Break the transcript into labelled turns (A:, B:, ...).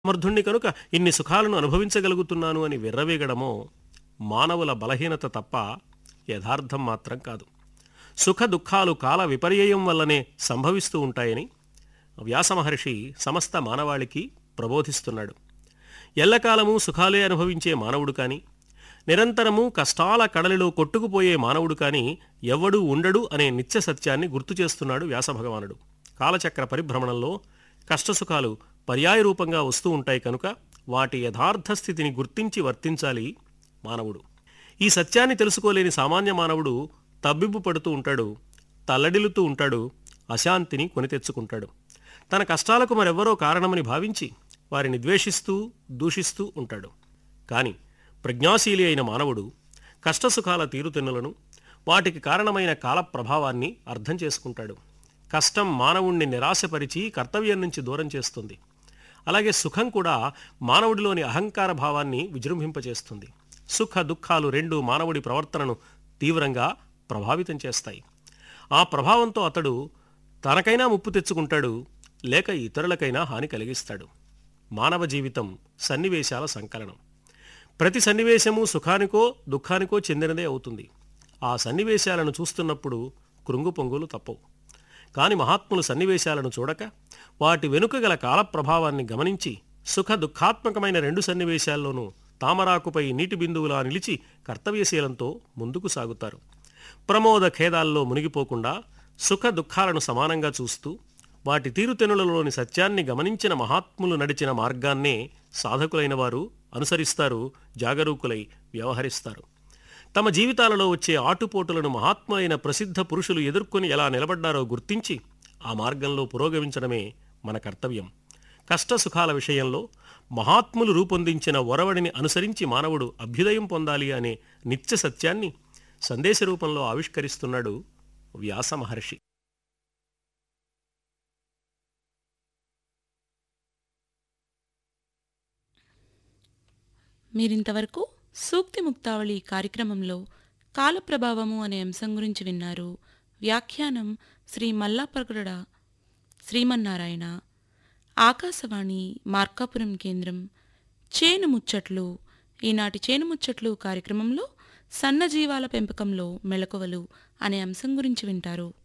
A: సమర్థుణ్ణి కనుక ఇన్ని సుఖాలను అనుభవించగలుగుతున్నాను అని విర్రవీగడమో మానవుల బలహీనత తప్ప యథార్థం మాత్రం కాదు సుఖ దుఃఖాలు కాల విపర్యయం వల్లనే సంభవిస్తూ ఉంటాయని వ్యాసమహర్షి సమస్త మానవాళికి ప్రబోధిస్తున్నాడు ఎల్లకాలము సుఖాలే అనుభవించే మానవుడు కాని నిరంతరము కష్టాల కడలిలో కొట్టుకుపోయే మానవుడు కాని ఎవ్వడూ ఉండడు అనే నిత్య సత్యాన్ని గుర్తు చేస్తున్నాడు వ్యాసభగవానుడు కాలచక్ర పరిభ్రమణంలో కష్టసుఖాలు పర్యాయ రూపంగా వస్తూ ఉంటాయి కనుక వాటి యథార్థ స్థితిని గుర్తించి వర్తించాలి మానవుడు ఈ సత్యాన్ని తెలుసుకోలేని సామాన్య మానవుడు తబ్బిబ్బు పడుతూ ఉంటాడు తల్లడిల్లుతూ ఉంటాడు అశాంతిని కొని తెచ్చుకుంటాడు తన కష్టాలకు మరెవ్వరో కారణమని భావించి వారిని ద్వేషిస్తూ దూషిస్తూ ఉంటాడు కాని ప్రజ్ఞాశీలి అయిన మానవుడు కష్టసుఖాల తీరుతెన్నులను వాటికి కారణమైన కాల ప్రభావాన్ని అర్థం చేసుకుంటాడు కష్టం మానవుణ్ణి నిరాశపరిచి కర్తవ్యం నుంచి దూరం చేస్తుంది అలాగే సుఖం కూడా మానవుడిలోని అహంకార భావాన్ని విజృంభింపచేస్తుంది సుఖ దుఃఖాలు రెండు మానవుడి ప్రవర్తనను తీవ్రంగా ప్రభావితం చేస్తాయి ఆ ప్రభావంతో అతడు తనకైనా ముప్పు తెచ్చుకుంటాడు లేక ఇతరులకైనా హాని కలిగిస్తాడు మానవ జీవితం సన్నివేశాల సంకలనం ప్రతి సన్నివేశము సుఖానికో దుఃఖానికో చెందినదే అవుతుంది ఆ సన్నివేశాలను చూస్తున్నప్పుడు కృంగు పొంగులు తప్పవు కాని మహాత్ములు సన్నివేశాలను చూడక వాటి వెనుక గల కాలప్రభావాన్ని గమనించి సుఖ దుఃఖాత్మకమైన రెండు సన్నివేశాల్లోనూ తామరాకుపై నీటి బిందువులా నిలిచి కర్తవ్యశీలంతో ముందుకు సాగుతారు ప్రమోద ఖేదాల్లో మునిగిపోకుండా సుఖ దుఃఖాలను సమానంగా చూస్తూ వాటి తీరుతెనులలోని సత్యాన్ని గమనించిన మహాత్ములు నడిచిన మార్గాన్నే సాధకులైన వారు అనుసరిస్తారు జాగరూకులై వ్యవహరిస్తారు తమ జీవితాలలో వచ్చే ఆటుపోటులను మహాత్ములైన ప్రసిద్ధ పురుషులు ఎదుర్కొని ఎలా నిలబడ్డారో గుర్తించి ఆ మార్గంలో పురోగమించడమే మన కర్తవ్యం కష్ట సుఖాల విషయంలో మహాత్ములు రూపొందించిన ఒరవడిని అనుసరించి మానవుడు అభ్యుదయం పొందాలి అనే నిత్య సత్యాన్ని సందేశ రూపంలో ఆవిష్కరిస్తున్నాడు వ్యాస మహర్షి
B: మీరింతవరకు సూక్తి ముక్తావళి కార్యక్రమంలో కాలప్రభావము అనే అంశం గురించి విన్నారు వ్యాఖ్యానం శ్రీ మల్లాప్రగడ శ్రీమన్నారాయణ ఆకాశవాణి మార్కాపురం కేంద్రం చేను ముచ్చట్లు ఈనాటి చేను ముచ్చట్లు కార్యక్రమంలో సన్నజీవాల పెంపకంలో మెళకువలు అనే అంశం గురించి వింటారు